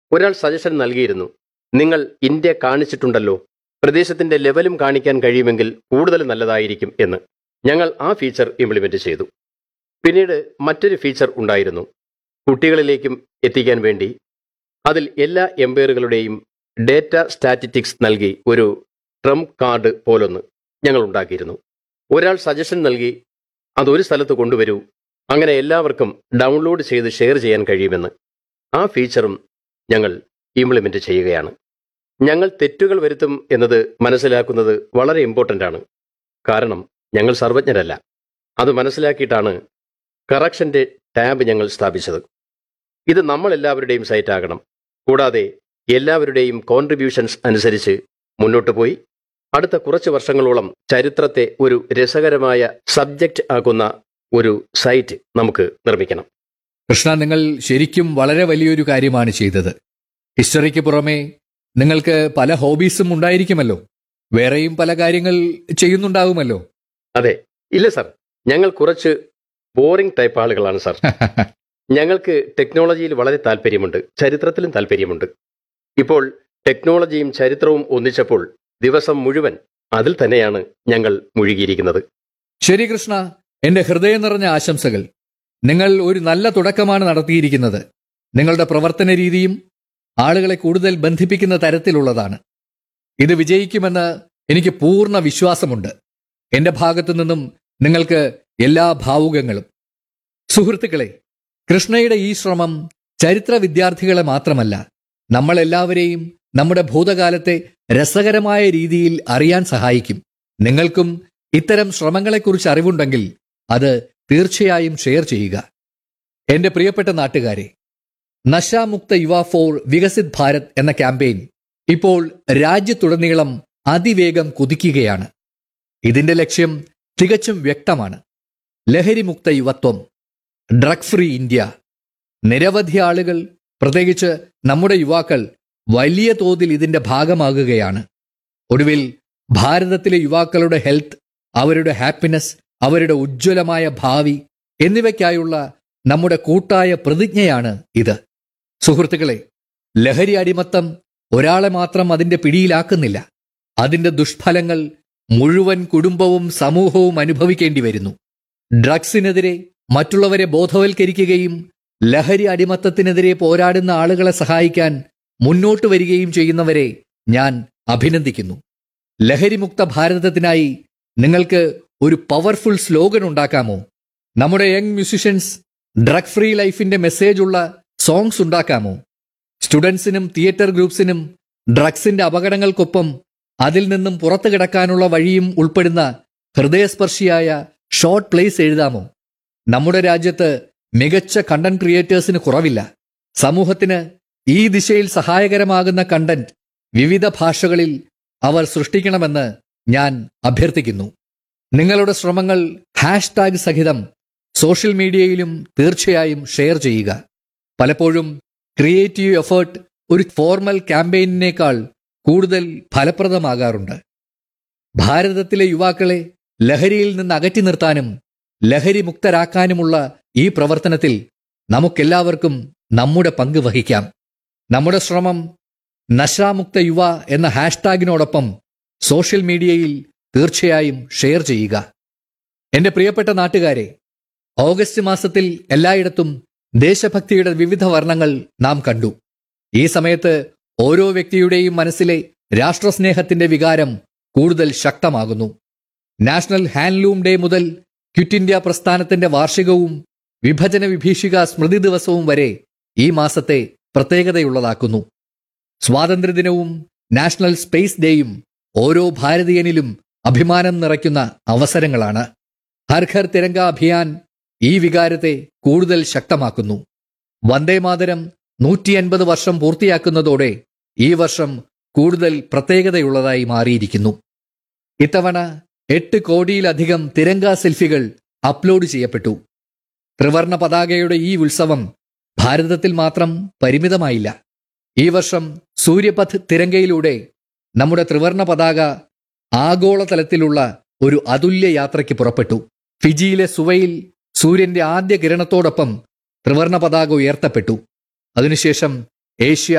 ഒരാൾ സജഷൻ നൽകിയിരുന്നു നിങ്ങൾ ഇന്ത്യ കാണിച്ചിട്ടുണ്ടല്ലോ പ്രദേശത്തിന്റെ ലെവലും കാണിക്കാൻ കഴിയുമെങ്കിൽ കൂടുതൽ നല്ലതായിരിക്കും എന്ന് ഞങ്ങൾ ആ ഫീച്ചർ ഇംപ്ലിമെന്റ് ചെയ്തു പിന്നീട് മറ്റൊരു ഫീച്ചർ ഉണ്ടായിരുന്നു കുട്ടികളിലേക്കും എത്തിക്കാൻ വേണ്ടി അതിൽ എല്ലാ എംപയറുകളുടെയും ഡേറ്റ സ്റ്റാറ്റിറ്റിക്സ് നൽകി ഒരു ട്രംപ് കാർഡ് പോലൊന്ന് ഞങ്ങൾ ഉണ്ടാക്കിയിരുന്നു ഒരാൾ സജഷൻ നൽകി അതൊരു സ്ഥലത്ത് കൊണ്ടുവരൂ അങ്ങനെ എല്ലാവർക്കും ഡൗൺലോഡ് ചെയ്ത് ഷെയർ ചെയ്യാൻ കഴിയുമെന്ന് ആ ഫീച്ചറും ഞങ്ങൾ ഇംപ്ലിമെന്റ് ചെയ്യുകയാണ് ഞങ്ങൾ തെറ്റുകൾ വരുത്തും എന്നത് മനസ്സിലാക്കുന്നത് വളരെ ഇമ്പോർട്ടൻ്റ് ആണ് കാരണം ഞങ്ങൾ സർവജ്ഞരല്ല അത് മനസ്സിലാക്കിയിട്ടാണ് കറക്ഷന്റെ ടാബ് ഞങ്ങൾ സ്ഥാപിച്ചത് ഇത് നമ്മൾ എല്ലാവരുടെയും സൈറ്റ് ആകണം കൂടാതെ എല്ലാവരുടെയും കോൺട്രിബ്യൂഷൻസ് അനുസരിച്ച് മുന്നോട്ട് പോയി അടുത്ത കുറച്ച് വർഷങ്ങളോളം ചരിത്രത്തെ ഒരു രസകരമായ സബ്ജക്റ്റ് ആക്കുന്ന ഒരു സൈറ്റ് നമുക്ക് നിർമ്മിക്കണം കൃഷ്ണ നിങ്ങൾ ശരിക്കും വളരെ വലിയൊരു കാര്യമാണ് ചെയ്തത് ഹിസ്റ്ററിക്ക് പുറമെ നിങ്ങൾക്ക് പല ഹോബീസും ഉണ്ടായിരിക്കുമല്ലോ വേറെയും പല കാര്യങ്ങൾ ചെയ്യുന്നുണ്ടാവുമല്ലോ അതെ ഇല്ല സർ ഞങ്ങൾ കുറച്ച് ബോറിംഗ് ടൈപ്പ് ആളുകളാണ് സർ ഞങ്ങൾക്ക് ടെക്നോളജിയിൽ വളരെ താല്പര്യമുണ്ട് ചരിത്രത്തിലും താല്പര്യമുണ്ട് ഇപ്പോൾ ടെക്നോളജിയും ചരിത്രവും ഒന്നിച്ചപ്പോൾ ദിവസം മുഴുവൻ അതിൽ തന്നെയാണ് ഞങ്ങൾ മുഴുകിയിരിക്കുന്നത് ശരി കൃഷ്ണ എന്റെ ഹൃദയം നിറഞ്ഞ ആശംസകൾ നിങ്ങൾ ഒരു നല്ല തുടക്കമാണ് നടത്തിയിരിക്കുന്നത് നിങ്ങളുടെ പ്രവർത്തന രീതിയും ആളുകളെ കൂടുതൽ ബന്ധിപ്പിക്കുന്ന തരത്തിലുള്ളതാണ് ഇത് വിജയിക്കുമെന്ന് എനിക്ക് പൂർണ്ണ വിശ്വാസമുണ്ട് എന്റെ ഭാഗത്തു നിന്നും നിങ്ങൾക്ക് എല്ലാ ഭാവുകങ്ങളും സുഹൃത്തുക്കളെ കൃഷ്ണയുടെ ഈ ശ്രമം ചരിത്ര വിദ്യാർത്ഥികളെ മാത്രമല്ല നമ്മളെല്ലാവരെയും നമ്മുടെ ഭൂതകാലത്തെ രസകരമായ രീതിയിൽ അറിയാൻ സഹായിക്കും നിങ്ങൾക്കും ഇത്തരം ശ്രമങ്ങളെക്കുറിച്ച് അറിവുണ്ടെങ്കിൽ അത് തീർച്ചയായും ഷെയർ ചെയ്യുക എന്റെ പ്രിയപ്പെട്ട നാട്ടുകാരെ നശാമുക്ത യുവ ഫോർ വികസിത് ഭാരത് എന്ന ക്യാമ്പയിൻ ഇപ്പോൾ രാജ്യത്തുടനീളം അതിവേഗം കുതിക്കുകയാണ് ഇതിന്റെ ലക്ഷ്യം തികച്ചും വ്യക്തമാണ് ലഹരിമുക്ത യുവത്വം ഡ്രഗ് ഫ്രീ ഇന്ത്യ നിരവധി ആളുകൾ പ്രത്യേകിച്ച് നമ്മുടെ യുവാക്കൾ വലിയ തോതിൽ ഇതിന്റെ ഭാഗമാകുകയാണ് ഒടുവിൽ ഭാരതത്തിലെ യുവാക്കളുടെ ഹെൽത്ത് അവരുടെ ഹാപ്പിനെസ് അവരുടെ ഉജ്ജ്വലമായ ഭാവി എന്നിവയ്ക്കായുള്ള നമ്മുടെ കൂട്ടായ പ്രതിജ്ഞയാണ് ഇത് സുഹൃത്തുക്കളെ ലഹരി അടിമത്തം ഒരാളെ മാത്രം അതിന്റെ പിടിയിലാക്കുന്നില്ല അതിന്റെ ദുഷ്ഫലങ്ങൾ മുഴുവൻ കുടുംബവും സമൂഹവും അനുഭവിക്കേണ്ടി വരുന്നു ഡ്രഗ്സിനെതിരെ മറ്റുള്ളവരെ ബോധവൽക്കരിക്കുകയും ലഹരി അടിമത്തത്തിനെതിരെ പോരാടുന്ന ആളുകളെ സഹായിക്കാൻ മുന്നോട്ട് വരികയും ചെയ്യുന്നവരെ ഞാൻ അഭിനന്ദിക്കുന്നു ലഹരിമുക്ത ഭാരതത്തിനായി നിങ്ങൾക്ക് ഒരു പവർഫുൾ സ്ലോഗൻ ഉണ്ടാക്കാമോ നമ്മുടെ യങ് മ്യൂസിഷ്യൻസ് ഡ്രഗ് ഫ്രീ ലൈഫിന്റെ മെസ്സേജ് ഉള്ള സോങ്സ് ഉണ്ടാക്കാമോ സ്റ്റുഡൻസിനും തിയേറ്റർ ഗ്രൂപ്പ്സിനും ഡ്രഗ്സിന്റെ അപകടങ്ങൾക്കൊപ്പം അതിൽ നിന്നും പുറത്തു കിടക്കാനുള്ള വഴിയും ഉൾപ്പെടുന്ന ഹൃദയസ്പർശിയായ ഷോർട്ട് പ്ലേസ് എഴുതാമോ നമ്മുടെ രാജ്യത്ത് മികച്ച കണ്ടന്റ് ക്രിയേറ്റേഴ്സിന് കുറവില്ല സമൂഹത്തിന് ഈ ദിശയിൽ സഹായകരമാകുന്ന കണ്ടന്റ് വിവിധ ഭാഷകളിൽ അവർ സൃഷ്ടിക്കണമെന്ന് ഞാൻ അഭ്യർത്ഥിക്കുന്നു നിങ്ങളുടെ ശ്രമങ്ങൾ ഹാഷ്ടാഗ് സഹിതം സോഷ്യൽ മീഡിയയിലും തീർച്ചയായും ഷെയർ ചെയ്യുക പലപ്പോഴും ക്രിയേറ്റീവ് എഫേർട്ട് ഒരു ഫോർമൽ ക്യാമ്പയിനേക്കാൾ കൂടുതൽ ഫലപ്രദമാകാറുണ്ട് ഭാരതത്തിലെ യുവാക്കളെ ലഹരിയിൽ നിന്ന് അകറ്റി നിർത്താനും ലഹരി മുക്തരാക്കാനുമുള്ള ഈ പ്രവർത്തനത്തിൽ നമുക്കെല്ലാവർക്കും നമ്മുടെ പങ്ക് വഹിക്കാം നമ്മുടെ ശ്രമം നശാമുക്ത യുവ എന്ന ഹാഷ്ടാഗിനോടൊപ്പം സോഷ്യൽ മീഡിയയിൽ തീർച്ചയായും ഷെയർ ചെയ്യുക എന്റെ പ്രിയപ്പെട്ട നാട്ടുകാരെ ഓഗസ്റ്റ് മാസത്തിൽ എല്ലായിടത്തും ദേശഭക്തിയുടെ വിവിധ വർണ്ണങ്ങൾ നാം കണ്ടു ഈ സമയത്ത് ഓരോ വ്യക്തിയുടെയും മനസ്സിലെ രാഷ്ട്രസ്നേഹത്തിന്റെ വികാരം കൂടുതൽ ശക്തമാകുന്നു നാഷണൽ ഹാൻഡ്ലൂം ഡേ മുതൽ ക്വിറ്റ് ഇന്ത്യ പ്രസ്ഥാനത്തിന്റെ വാർഷികവും വിഭജന വിഭീഷിക സ്മൃതി ദിവസവും വരെ ഈ മാസത്തെ പ്രത്യേകതയുള്ളതാക്കുന്നു സ്വാതന്ത്ര്യദിനവും നാഷണൽ സ്പേസ് ഡേയും ഓരോ ഭാരതീയനിലും അഭിമാനം നിറയ്ക്കുന്ന അവസരങ്ങളാണ് ഹർ ഘർ തിരങ്ക അഭിയാൻ ഈ വികാരത്തെ കൂടുതൽ ശക്തമാക്കുന്നു വന്ദേമാതരം നൂറ്റി അൻപത് വർഷം പൂർത്തിയാക്കുന്നതോടെ ഈ വർഷം കൂടുതൽ പ്രത്യേകതയുള്ളതായി മാറിയിരിക്കുന്നു ഇത്തവണ എട്ട് കോടിയിലധികം തിരങ്ക സെൽഫികൾ അപ്ലോഡ് ചെയ്യപ്പെട്ടു ത്രിവർണ പതാകയുടെ ഈ ഉത്സവം ഭാരതത്തിൽ മാത്രം പരിമിതമായില്ല ഈ വർഷം സൂര്യപഥ് തിരങ്കയിലൂടെ നമ്മുടെ ത്രിവർണ പതാക ആഗോളതലത്തിലുള്ള ഒരു അതുല്യ യാത്രയ്ക്ക് പുറപ്പെട്ടു ഫിജിയിലെ സുവയിൽ സൂര്യന്റെ ആദ്യ കിരണത്തോടൊപ്പം ത്രിവർണ പതാക ഉയർത്തപ്പെട്ടു അതിനുശേഷം ഏഷ്യ